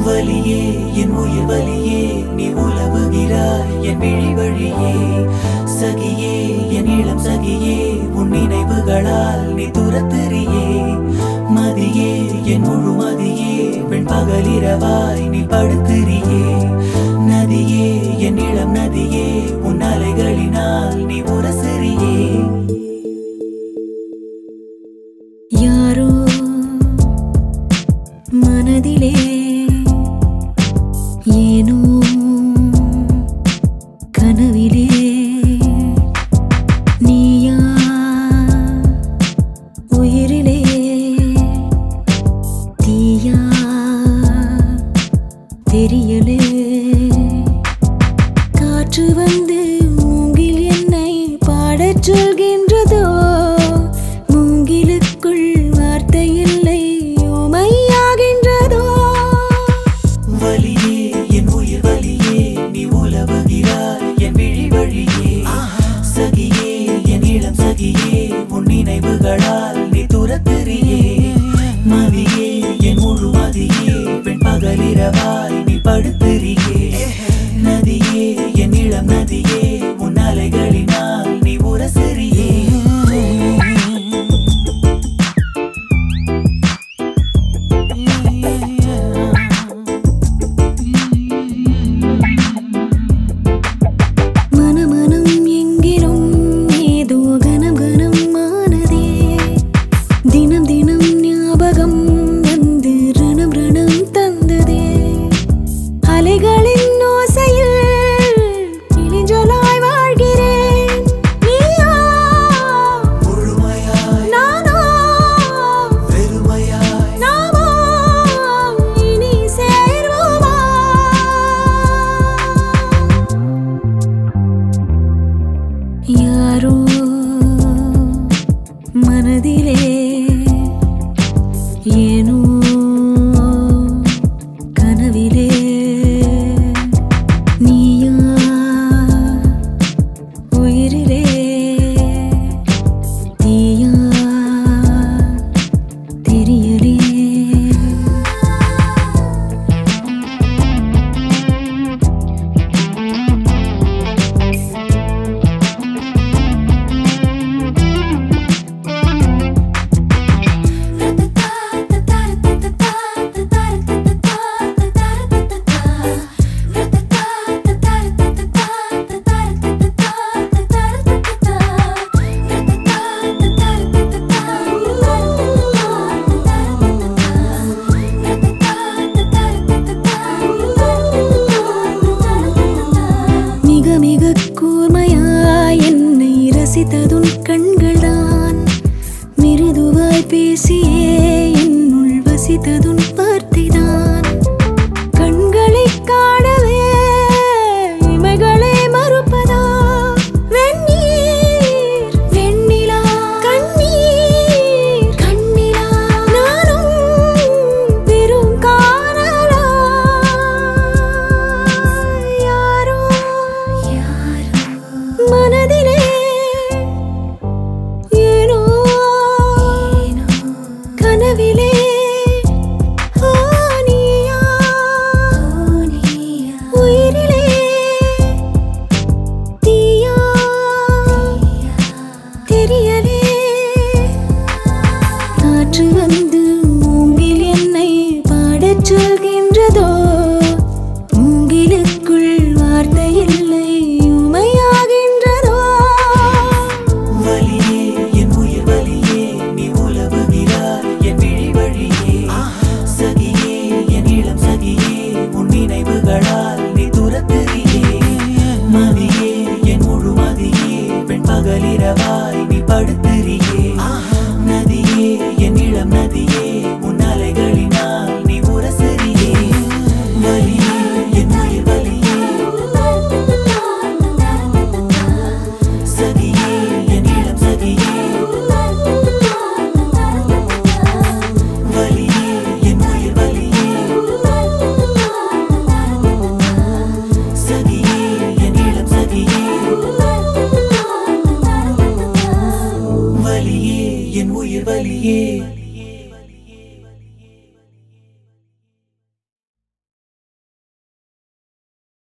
வலியே என் உயிர் வலியே நீ உலவுகிறாய் என் விழி வழியே சகியே என் இளம் சகியே உன் நினைவுகளால் நீ துரத்துறியே மதியே என் முழு மதியே பெண் பகலிரவாய் நீ படுத்துறியே நதியே என் இளம் நதியே உன் அலைகளினால் நீ உரசுறியே யாரோ மனதிலே ஏனோ கனவிலே நீயா உயிரிலே தீயா தெரியலே காற்று வந்து மூங்கில் என்னை பாடச் சொல்கின்றதோ மூங்கிலுக்குள் வார்த்தை இல்லை ஓமையாகின்றதோ வலியே என் உயிர் வலியே நீ உலவுகிறாய் என் விழி வழியே சகியே என் இளம் சகியே உன் நினைவுகளால் நீ துரத்துறியே மதியே என் முழு மதியே பெண் பகலிரவாய் நீ படுத்துறியே நதியே என் இளம் நதியே உன் அலைகளினால் நீ உரசுறியே மனமனம் எங்கிலும் ஏதோ கனம் கனம் ஆனதே தினம் தினம் ஞாபகம் வந்து ரணம் ரணம் தந்ததே அலைகளின் ஓசையில் இளிஞ்சலாய் வாழ்கிறேன் நீயா முழுமையாய் நானா வெறுமையாய் நாமோ இனி சேர்வோமா யாரோ மனதிலே ஏனோ கனவிலே நீயா உயிரிலே தீயா தெரியலே மிக மிக கூர்மையாய் என்னை ரசித்ததுன் கண்கள்தான் மிருதுவாய் பேசியே என்னுள் வசித்ததுன் வார்த்தைதான்